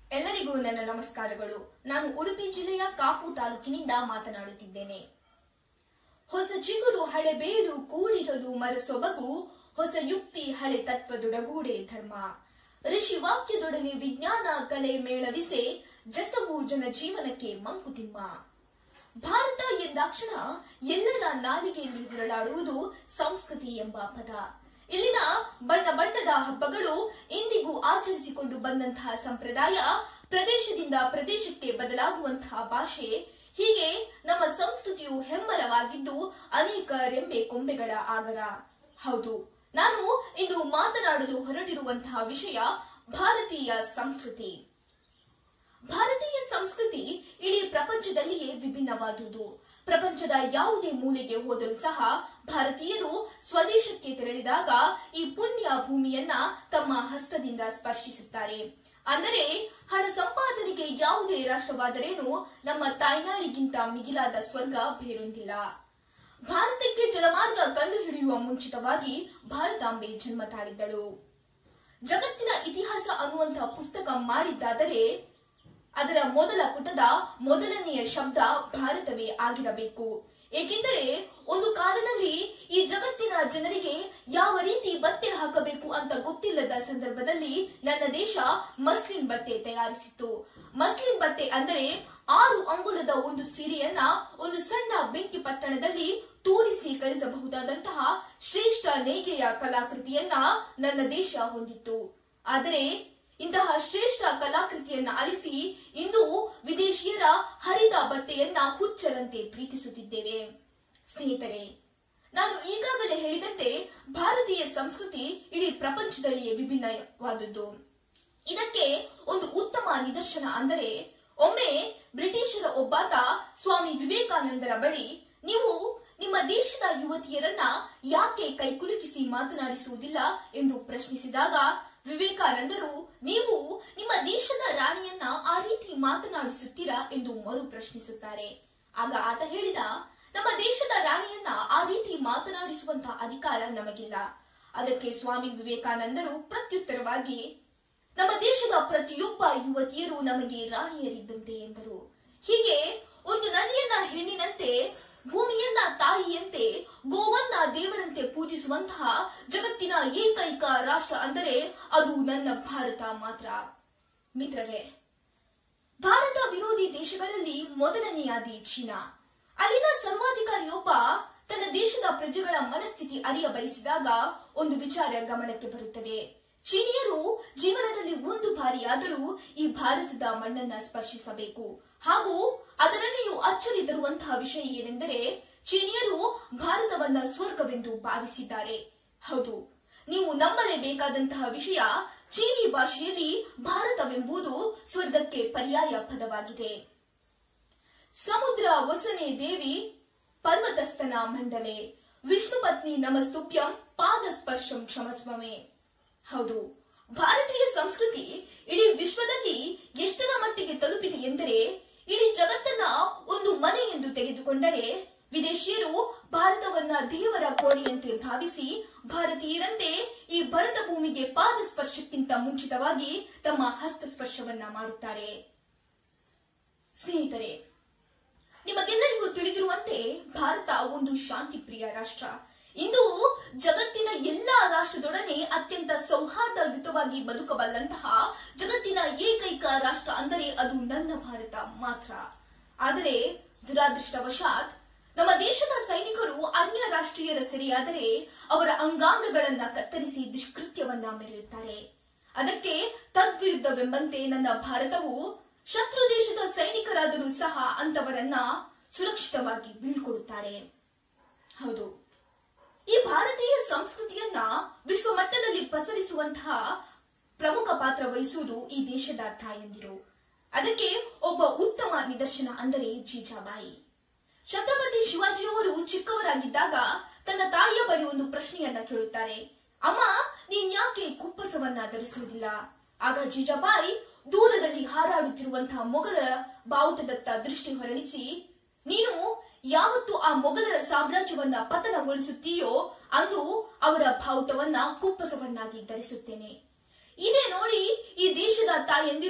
ಎಲ್ಲರಿಗೂ ನನ್ನ ನಮಸ್ಕಾರಗಳು ನಾನು ಉಡುಪಿ ಜಿಲ್ಲೆಯ ಕಾಪು ತಾಲೂಕಿನಿಂದ ಮಾತನಾಡುತ್ತಿದ್ದೇನೆ ಹೊಸ ಚಿಗುರು ಹಳೆ ಬೇರು ಕೂಡಿರಲು ಮರ ಸೊಬಗು ಹೊಸ ಯುಕ್ತಿ ಹಳೆ ತತ್ವದೊಡಗೂಡೆ ಧರ್ಮ ಋಷಿ ವಾಕ್ಯದೊಡನೆ ವಿಜ್ಞಾನ ಕಲೆ ಮೇಳವಿಸೆ ಜಸವು ಜನ ಜೀವನಕ್ಕೆ ಮಂಕುತಿಮ್ಮ ಭಾರತ ಎಂದಾಕ್ಷಣ ಎಲ್ಲರ ನಾಲಿಗೆಯಲ್ಲಿ ಹೊರಡಾಡುವುದು ಸಂಸ್ಕೃತಿ ಎಂಬ ಪದ ಇಲ್ಲಿನ ಬಣ್ಣ ಬಣ್ಣದ ಹಬ್ಬಗಳು ಇಂದಿಗೂ ಆಚರಿಸಿಕೊಂಡು ಬಂದಂತಹ ಸಂಪ್ರದಾಯ ಪ್ರದೇಶದಿಂದ ಪ್ರದೇಶಕ್ಕೆ ಬದಲಾಗುವಂತಹ ಭಾಷೆ ಹೀಗೆ ನಮ್ಮ ಸಂಸ್ಕೃತಿಯು ಹೆಮ್ಮರವಾಗಿದ್ದು ಅನೇಕ ರೆಂಬೆ ಕೊಂಬೆಗಳ ಆಗರ ಹೌದು ನಾನು ಇಂದು ಮಾತನಾಡಲು ಹೊರಟಿರುವಂತಹ ವಿಷಯ ಭಾರತೀಯ ಸಂಸ್ಕೃತಿ ಭಾರತೀಯ ಸಂಸ್ಕೃತಿ ಇಡೀ ಪ್ರಪಂಚದಲ್ಲಿಯೇ ವಿಭಿನ್ನವಾದುದು ಪ್ರಪಂಚದ ಯಾವುದೇ ಮೂಲೆಗೆ ಹೋದರೂ ಸಹ ಭಾರತೀಯರು ಸ್ವದೇಶಕ್ಕೆ ತೆರಳಿದಾಗ ಈ ಪುಣ್ಯ ಭೂಮಿಯನ್ನ ತಮ್ಮ ಹಸ್ತದಿಂದ ಸ್ಪರ್ಶಿಸುತ್ತಾರೆ ಅಂದರೆ ಹಣ ಸಂಪಾದನೆಗೆ ಯಾವುದೇ ರಾಷ್ಟ್ರವಾದರೇನು ನಮ್ಮ ತಾಯ್ನಾಡಿಗಿಂತ ಮಿಗಿಲಾದ ಸ್ವರ್ಗ ಬೇರೊಂದಿಲ್ಲ ಭಾರತಕ್ಕೆ ಜಲಮಾರ್ಗ ಕಂಡುಹಿಡಿಯುವ ಮುಂಚಿತವಾಗಿ ಭಾರತಾಂಬೆ ಜನ್ಮ ತಾಳಿದ್ದಳು ಜಗತ್ತಿನ ಇತಿಹಾಸ ಅನ್ನುವಂತಹ ಪುಸ್ತಕ ಮಾಡಿದ್ದಾದರೆ ಅದರ ಮೊದಲ ಪುಟದ ಮೊದಲನೆಯ ಶಬ್ದ ಭಾರತವೇ ಆಗಿರಬೇಕು ಏಕೆಂದರೆ ಒಂದು ಕಾಲದಲ್ಲಿ ಈ ಜಗತ್ತಿನ ಜನರಿಗೆ ಯಾವ ರೀತಿ ಬಟ್ಟೆ ಹಾಕಬೇಕು ಅಂತ ಗೊತ್ತಿಲ್ಲದ ಸಂದರ್ಭದಲ್ಲಿ ನನ್ನ ದೇಶ ಮಸ್ಲಿನ್ ಬಟ್ಟೆ ತಯಾರಿಸಿತ್ತು ಮಸ್ಲಿನ್ ಬಟ್ಟೆ ಅಂದರೆ ಆರು ಅಂಗುಲದ ಒಂದು ಸೀರೆಯನ್ನ ಒಂದು ಸಣ್ಣ ಬೆಂಕಿ ಪಟ್ಟಣದಲ್ಲಿ ತೂರಿಸಿ ಕಳಿಸಬಹುದಾದಂತಹ ಶ್ರೇಷ್ಠ ನೇಯ್ಗೆಯ ಕಲಾಕೃತಿಯನ್ನ ನನ್ನ ದೇಶ ಹೊಂದಿತ್ತು ಆದರೆ ಇಂತಹ ಶ್ರೇಷ್ಠ ಕಲಾಕೃತಿಯನ್ನ ಅಳಿಸಿ ಇಂದು ವಿದೇಶಿಯರ ಹರಿದ ಬಟ್ಟೆಯನ್ನ ಹುಚ್ಚರಂತೆ ಪ್ರೀತಿಸುತ್ತಿದ್ದೇವೆ ಸ್ನೇಹಿತರೆ ನಾನು ಈಗಾಗಲೇ ಹೇಳಿದಂತೆ ಭಾರತೀಯ ಸಂಸ್ಕೃತಿ ಇಡೀ ಪ್ರಪಂಚದಲ್ಲಿಯೇ ವಿಭಿನ್ನವಾದದ್ದು ಇದಕ್ಕೆ ಒಂದು ಉತ್ತಮ ನಿದರ್ಶನ ಅಂದರೆ ಒಮ್ಮೆ ಬ್ರಿಟಿಷರ ಒಬ್ಬಾತ ಸ್ವಾಮಿ ವಿವೇಕಾನಂದರ ಬಳಿ ನೀವು ನಿಮ್ಮ ದೇಶದ ಯುವತಿಯರನ್ನ ಯಾಕೆ ಕೈಕುಲುಕಿಸಿ ಮಾತನಾಡಿಸುವುದಿಲ್ಲ ಎಂದು ಪ್ರಶ್ನಿಸಿದಾಗ ವಿವೇಕಾನಂದರು ನೀವು ನಿಮ್ಮ ದೇಶದ ರಾಣಿಯನ್ನ ಆ ರೀತಿ ಮಾತನಾಡಿಸುತ್ತೀರಾ ಎಂದು ಮರು ಪ್ರಶ್ನಿಸುತ್ತಾರೆ ಆಗ ಆತ ಹೇಳಿದ ನಮ್ಮ ದೇಶದ ರಾಣಿಯನ್ನ ಆ ರೀತಿ ಮಾತನಾಡಿಸುವಂತಹ ಅಧಿಕಾರ ನಮಗಿಲ್ಲ ಅದಕ್ಕೆ ಸ್ವಾಮಿ ವಿವೇಕಾನಂದರು ಪ್ರತ್ಯುತ್ತರವಾಗಿ ನಮ್ಮ ದೇಶದ ಪ್ರತಿಯೊಬ್ಬ ಯುವತಿಯರು ನಮಗೆ ರಾಣಿಯರಿದ್ದಂತೆ ಎಂದರು ಹೀಗೆ ಒಂದು ನದಿಯನ್ನ ಹೆಣ್ಣಿನಂತೆ ಭೂಮಿಯನ್ನ ತಾಯಿಯಂತೆ ಗೋವನ್ನ ದೇವರಂತೆ ಪೂಜಿಸುವಂತಹ ಜಗತ್ತಿನ ಏಕೈಕ ರಾಷ್ಟ್ರ ಅಂದರೆ ಅದು ನನ್ನ ಭಾರತ ಮಾತ್ರ ಮಿತ್ರರೇ ಭಾರತ ವಿರೋಧಿ ದೇಶಗಳಲ್ಲಿ ಮೊದಲನೆಯಾದಿ ಚೀನಾ ಅಲ್ಲಿನ ಸರ್ವಾಧಿಕಾರಿಯೊಬ್ಬ ತನ್ನ ದೇಶದ ಪ್ರಜೆಗಳ ಮನಸ್ಥಿತಿ ಅರಿಯ ಬಯಸಿದಾಗ ಒಂದು ವಿಚಾರ ಗಮನಕ್ಕೆ ಬರುತ್ತದೆ ಚೀನಿಯರು ಜೀವನದಲ್ಲಿ ಒಂದು ಬಾರಿಯಾದರೂ ಈ ಭಾರತದ ಮಣ್ಣನ್ನ ಸ್ಪರ್ಶಿಸಬೇಕು ಹಾಗೂ ಅದರಲ್ಲಿಯೂ ಅಚ್ಚರಿ ತರುವಂತಹ ವಿಷಯ ಏನೆಂದರೆ ಚೀನಿಯರು ಭಾರತವನ್ನ ಸ್ವರ್ಗವೆಂದು ಭಾವಿಸಿದ್ದಾರೆ ಹೌದು ನೀವು ನಂಬಲೇಬೇಕಾದಂತಹ ವಿಷಯ ಚೀನಿ ಭಾಷೆಯಲ್ಲಿ ಭಾರತವೆಂಬುದು ಸ್ವರ್ಗಕ್ಕೆ ಪರ್ಯಾಯ ಪದವಾಗಿದೆ ಸಮುದ್ರ ವಸನೆ ದೇವಿ ಪರ್ವತಸ್ಥನ ಮಂಡಲೆ ವಿಷ್ಣು ಪತ್ನಿ ನಮಸ್ತುಭ್ಯಂ ಪಾದ ಸ್ಪರ್ಶಂ ಕ್ಷಮಸ್ವಮೆ ಹೌದು ಭಾರತೀಯ ಸಂಸ್ಕೃತಿ ಇಡೀ ವಿಶ್ವದಲ್ಲಿ ಎಷ್ಟರ ಮಟ್ಟಿಗೆ ತಲುಪಿದೆ ಎಂದರೆ ಇಡೀ ಜಗತ್ತನ್ನ ಒಂದು ಮನೆ ಎಂದು ತೆಗೆದುಕೊಂಡರೆ ವಿದೇಶಿಯರು ಭಾರತವನ್ನ ದೇವರ ಕೋಣೆಯಂತೆ ಭಾವಿಸಿ ಭಾರತೀಯರಂತೆ ಈ ಭರತ ಭೂಮಿಗೆ ಪಾದ ಸ್ಪರ್ಶಕ್ಕಿಂತ ಮುಂಚಿತವಾಗಿ ತಮ್ಮ ಹಸ್ತಸ್ಪರ್ಶವನ್ನ ಮಾಡುತ್ತಾರೆ ಸ್ನೇಹಿತರೆ ನಿಮಗೆಲ್ಲರಿಗೂ ತಿಳಿದಿರುವಂತೆ ಭಾರತ ಒಂದು ಶಾಂತಿಪ್ರಿಯ ರಾಷ್ಟ್ರ ಇಂದು ಜಗತ್ತಿನ ಎಲ್ಲಾ ರಾಷ್ಟ್ರದೊಡನೆ ಅತ್ಯಂತ ಸೌಹಾರ್ದಯುತವಾಗಿ ಬದುಕಬಲ್ಲಂತಹ ಜಗತ್ತಿನ ಏಕೈಕ ರಾಷ್ಟ್ರ ಅಂದರೆ ಅದು ನನ್ನ ಭಾರತ ಮಾತ್ರ ಆದರೆ ದುರಾದೃಷ್ಟವಶಾತ್ ನಮ್ಮ ದೇಶದ ಸೈನಿಕರು ಅನ್ಯ ರಾಷ್ಟ್ರೀಯರ ಸೆರೆಯಾದರೆ ಅವರ ಅಂಗಾಂಗಗಳನ್ನ ಕತ್ತರಿಸಿ ದುಷ್ಕೃತ್ಯವನ್ನ ಮೆರೆಯುತ್ತಾರೆ ಅದಕ್ಕೆ ತದ್ವಿರುದ್ಧವೆಂಬಂತೆ ನನ್ನ ಭಾರತವು ಶತ್ರು ದೇಶದ ಸೈನಿಕರಾದರೂ ಸಹ ಅಂತವರನ್ನ ಸುರಕ್ಷಿತವಾಗಿ ಬೀಳ್ಕೊಡುತ್ತಾರೆ ಹೌದು ಈ ಭಾರತೀಯ ಸಂಸ್ಕೃತಿಯನ್ನ ವಿಶ್ವ ಮಟ್ಟದಲ್ಲಿ ಪಸರಿಸುವಂತಹ ಪ್ರಮುಖ ಪಾತ್ರ ವಹಿಸುವುದು ಈ ದೇಶದ ತಾಯಂದಿರು ಅದಕ್ಕೆ ಒಬ್ಬ ಉತ್ತಮ ನಿದರ್ಶನ ಅಂದರೆ ಜೀಜಾಬಾಯಿ ಛತ್ರಪತಿ ಶಿವಾಜಿಯವರು ಚಿಕ್ಕವರಾಗಿದ್ದಾಗ ತನ್ನ ತಾಯಿಯ ಬಳಿ ಒಂದು ಪ್ರಶ್ನೆಯನ್ನ ಕೇಳುತ್ತಾರೆ ಅಮ್ಮ ನೀನ್ ಯಾಕೆ ಕುಪ್ಪಸವನ್ನ ಧರಿಸುವುದಿಲ್ಲ ಆಗ ಜೀಜಾಬಾಯಿ ದೂರದಲ್ಲಿ ಹಾರಾಡುತ್ತಿರುವಂತಹ ಮೊಘಲ ಬಾವುಟದತ್ತ ದೃಷ್ಟಿ ಹೊರಳಿಸಿ ನೀನು ಯಾವತ್ತು ಆ ಮೊಘಲರ ಸಾಮ್ರಾಜ್ಯವನ್ನ ಪತನಗೊಳಿಸುತ್ತೀಯೋ ಅಂದು ಅವರ ಬಾವುಟವನ್ನ ಕುಪ್ಪಸವನ್ನಾಗಿ ಧರಿಸುತ್ತೇನೆ ಇದೇ ನೋಡಿ ಈ ದೇಶದ ತಾಯಂದಿರು ತಮ್ಮ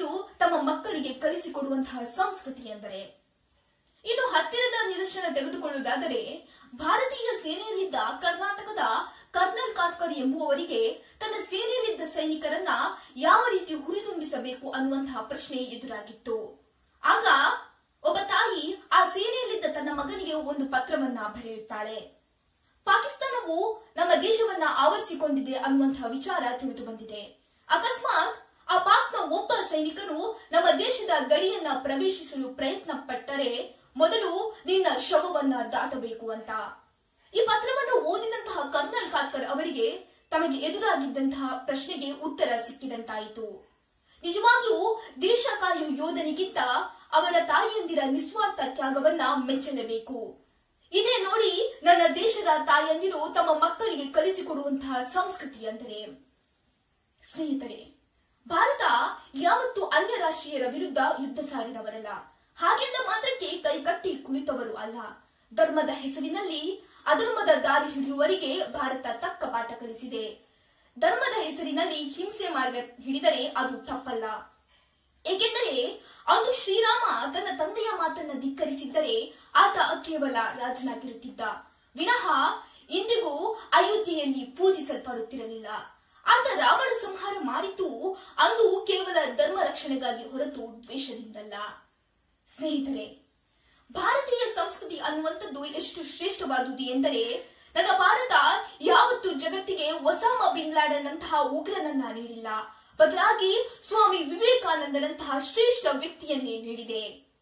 ತಮ್ಮ ಮಕ್ಕಳಿಗೆ ಕಲಿಸಿಕೊಡುವಂತಹ ಸಂಸ್ಕೃತಿ ಎಂದರೆ ಇನ್ನು ಹತ್ತಿರದ ನಿದರ್ಶನ ತೆಗೆದುಕೊಳ್ಳುವುದಾದರೆ ಭಾರತೀಯ ಸೇನೆಯಲ್ಲಿದ್ದ ಕರ್ನಾಟಕದ ಕರ್ನಲ್ ಕಾಟ್ಕರ್ ಎಂಬುವವರಿಗೆ ತನ್ನ ಸೇನೆಯಲ್ಲಿದ್ದ ಸೈನಿಕರನ್ನ ಯಾವ ರೀತಿ ಹುರಿದುಂಬಿಸಬೇಕು ಅನ್ನುವಂತಹ ಪ್ರಶ್ನೆ ಎದುರಾಗಿತ್ತು ಆಗ ಒಬ್ಬ ತಾಯಿ ಆ ಸೇನೆಯಲ್ಲಿದ್ದ ತನ್ನ ಮಗನಿಗೆ ಒಂದು ಪತ್ರವನ್ನ ಬರೆಯುತ್ತಾಳೆ ಪಾಕಿಸ್ತಾನವು ನಮ್ಮ ದೇಶವನ್ನ ಆವರಿಸಿಕೊಂಡಿದೆ ಅನ್ನುವಂತಹ ವಿಚಾರ ತಿಳಿದು ಬಂದಿದೆ ಅಕಸ್ಮಾತ್ ಆ ಪಾಕ್ನ ಒಬ್ಬ ಸೈನಿಕನು ನಮ್ಮ ದೇಶದ ಗಡಿಯನ್ನ ಪ್ರವೇಶಿಸಲು ಪ್ರಯತ್ನ ಪಟ್ಟರೆ ಮೊದಲು ನಿನ್ನ ಶವವನ್ನ ದಾಟಬೇಕು ಅಂತ ಈ ಪತ್ರವನ್ನು ಓದಿದಂತಹ ಕರ್ನಲ್ ಕಾಟ್ಕರ್ ಅವರಿಗೆ ತಮಗೆ ಎದುರಾಗಿದ್ದಂತಹ ಪ್ರಶ್ನೆಗೆ ಉತ್ತರ ಸಿಕ್ಕಿದಂತಾಯಿತು ನಿಜವಾಗ್ಲೂ ದೇಶ ಕಾಯು ಯೋಧನಿಗಿಂತ ಅವರ ತಾಯಿಯಂದಿರ ನಿಸ್ವಾರ್ಥ ತ್ಯಾಗವನ್ನ ಮೆಚ್ಚಲೇಬೇಕು ಇದೇ ನೋಡಿ ನನ್ನ ದೇಶದ ತಾಯಂದಿರು ತಮ್ಮ ಮಕ್ಕಳಿಗೆ ಕಲಿಸಿಕೊಡುವಂತಹ ಸಂಸ್ಕೃತಿ ಅಂದರೆ ಸ್ನೇಹಿತರೆ ಭಾರತ ಯಾವತ್ತೂ ಅನ್ಯ ರಾಷ್ಟ್ರೀಯರ ವಿರುದ್ಧ ಯುದ್ಧ ಸಾರಿದವರಲ್ಲ ಹಾಗೆಂದ ಮಾತ್ರಕ್ಕೆ ಕೈಕಟ್ಟಿ ಕುಳಿತವರು ಅಲ್ಲ ಧರ್ಮದ ಹೆಸರಿನಲ್ಲಿ ಅಧರ್ಮದ ದಾರಿ ಹಿಡಿಯುವವರಿಗೆ ಭಾರತ ತಕ್ಕ ಪಾಠ ಕಲಿಸಿದೆ ಧರ್ಮದ ಹೆಸರಿನಲ್ಲಿ ಹಿಂಸೆ ಮಾರ್ಗ ಹಿಡಿದರೆ ಅದು ತಪ್ಪಲ್ಲ ಏಕೆಂದರೆ ಅಂದು ಶ್ರೀರಾಮ ತನ್ನ ತಂದೆಯ ಮಾತನ್ನ ಧಿಕ್ಕರಿಸಿದ್ದರೆ ಆತ ಕೇವಲ ರಾಜನಾಗಿರುತ್ತಿದ್ದ ವಿನಃ ಇಂದಿಗೂ ಅಯೋಧ್ಯೆಯಲ್ಲಿ ಪೂಜಿಸಲ್ಪಡುತ್ತಿರಲಿಲ್ಲ ಆತ ರಾವಣ ಸಂಹಾರ ಮಾಡಿದ್ದು ಅಂದು ಕೇವಲ ಧರ್ಮ ರಕ್ಷಣೆಗಾಗಿ ಹೊರತು ದ್ವೇಷದಿಂದಲ್ಲ ಸ್ನೇಹಿತರೆ ಭಾರತೀಯ ಸಂಸ್ಕೃತಿ ಅನ್ನುವಂಥದ್ದು ಎಷ್ಟು ಶ್ರೇಷ್ಠವಾದುದು ಎಂದರೆ ನನ್ನ ಭಾರತ ಯಾವತ್ತು ಜಗತ್ತಿಗೆ ಒಸಾಮ ಬಿನ್ ಲಾಡನ್ ಅಂತಹ ಉಗ್ರನನ್ನ ನೀಡಿಲ್ಲ ಬದಲಾಗಿ ಸ್ವಾಮಿ ವಿವೇಕಾನಂದರಂತಹ ಶ್ರೇಷ್ಠ ವ್ಯಕ್ತಿಯನ್ನೇ ನೀಡಿದೆ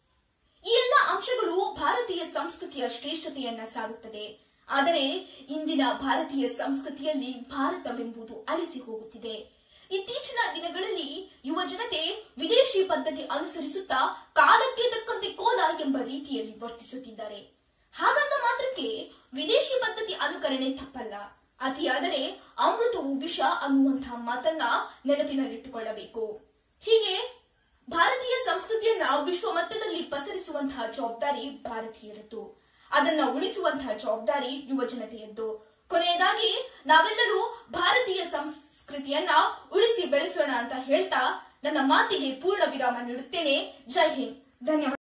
ಈ ಎಲ್ಲ ಅಂಶಗಳು ಭಾರತೀಯ ಸಂಸ್ಕೃತಿಯ ಶ್ರೇಷ್ಠತೆಯನ್ನ ಸಾರುತ್ತದೆ ಆದರೆ ಇಂದಿನ ಭಾರತೀಯ ಸಂಸ್ಕೃತಿಯಲ್ಲಿ ಭಾರತವೆಂಬುದು ಅಳಿಸಿ ಹೋಗುತ್ತಿದೆ ಇತ್ತೀಚಿನ ದಿನಗಳಲ್ಲಿ ಯುವ ಜನತೆ ವಿದೇಶಿ ಪದ್ಧತಿ ಅನುಸರಿಸುತ್ತಾ ಕಾಲಕ್ಕೆ ತಕ್ಕಂತೆ ಕೋಲ ಎಂಬ ರೀತಿಯಲ್ಲಿ ವರ್ತಿಸುತ್ತಿದ್ದಾರೆ ಹಾಗಂದ ಮಾತ್ರಕ್ಕೆ ವಿದೇಶಿ ಪದ್ಧತಿ ಅನುಕರಣೆ ತಪ್ಪಲ್ಲ ಅತಿಯಾದರೆ ಅಮೃತವು ವಿಷ ಅನ್ನುವಂತಹ ಮಾತನ್ನ ನೆನಪಿನಲ್ಲಿಟ್ಟುಕೊಳ್ಳಬೇಕು ಹೀಗೆ ಭಾರತೀಯ ಸಂಸ್ಕೃತಿಯನ್ನ ವಿಶ್ವ ಮಟ್ಟದಲ್ಲಿ ಪಸರಿಸುವಂತಹ ಜವಾಬ್ದಾರಿ ಭಾರತೀಯರದ್ದು ಅದನ್ನ ಉಳಿಸುವಂತಹ ಜವಾಬ್ದಾರಿ ಯುವ ಜನತೆಯದ್ದು ಕೊನೆಯದಾಗಿ ನಾವೆಲ್ಲರೂ ಭಾರತೀಯ ಸಂಸ್ಕೃತಿಯನ್ನ ಉಳಿಸಿ ಬೆಳೆಸೋಣ ಅಂತ ಹೇಳ್ತಾ ನನ್ನ ಮಾತಿಗೆ ಪೂರ್ಣ ವಿರಾಮ ನೀಡುತ್ತೇನೆ ಜೈ ಹಿಂದ್ ಧನ್ಯವಾದ